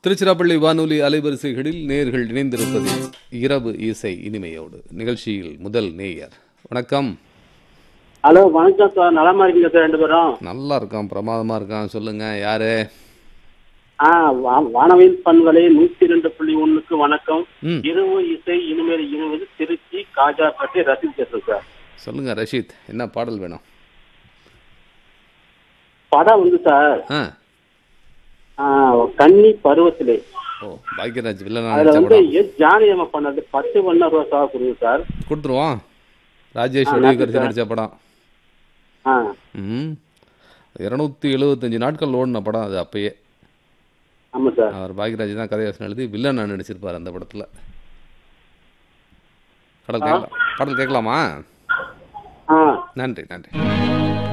திருச்சிராப்பள்ளி வானொலி அலைவரிசைகளில் நேர்கள் இணைந்திருப்பது இரவு இசை இனிமையோடு நிகழ்ச்சியில் முதல் நேயர் வணக்கம் ஹலோ வணக்கம் சார் நலமா இருக்கீங்க சார் ரெண்டு பேரும் நல்லா இருக்கான் பிரமாதமா இருக்கான் சொல்லுங்க யாரு ஆ வா- வானவில் பண்பலை நூத்தி ரெண்டு புள்ளி ஒண்ணுக்கு வணக்கம் ம் இரவு இசை இனிமேல் இனிவது திருச்சி காஜாப்பட்டி ரசித் பேசுறேன் சார் சொல்லுங்க ரஷீத் என்ன பாடல் வேணும் படம் வந்து சார் ஆ ஆ, கன்னி பருவத்திலே ஓ பாக்யராஜ் வில்லனா அதுல நடிச்ச வந்து படம் எஸ் ஜானி அம்மா பண்ணது பத்து வண்ண ரோசா கொடுங்க சார் கொடுத்துருவோம் ராஜேஷ் ஆ, ஒளிகரிசி நன்றி நடிச்ச படம் ஆ ம் இரநூத்தி எழுபத்தஞ்சு நாட்கள் ஓடின படம் அது அப்பயே ஆமா சார் அவர் பாக்யராஜ் தான் கதையாசனம் எழுதி வில்லனா நடிச்சிருப்பார் அந்த படத்தில் கடல் கேட்கலாம் கடல் கேட்கலாமா ஆ நன்றி நன்றி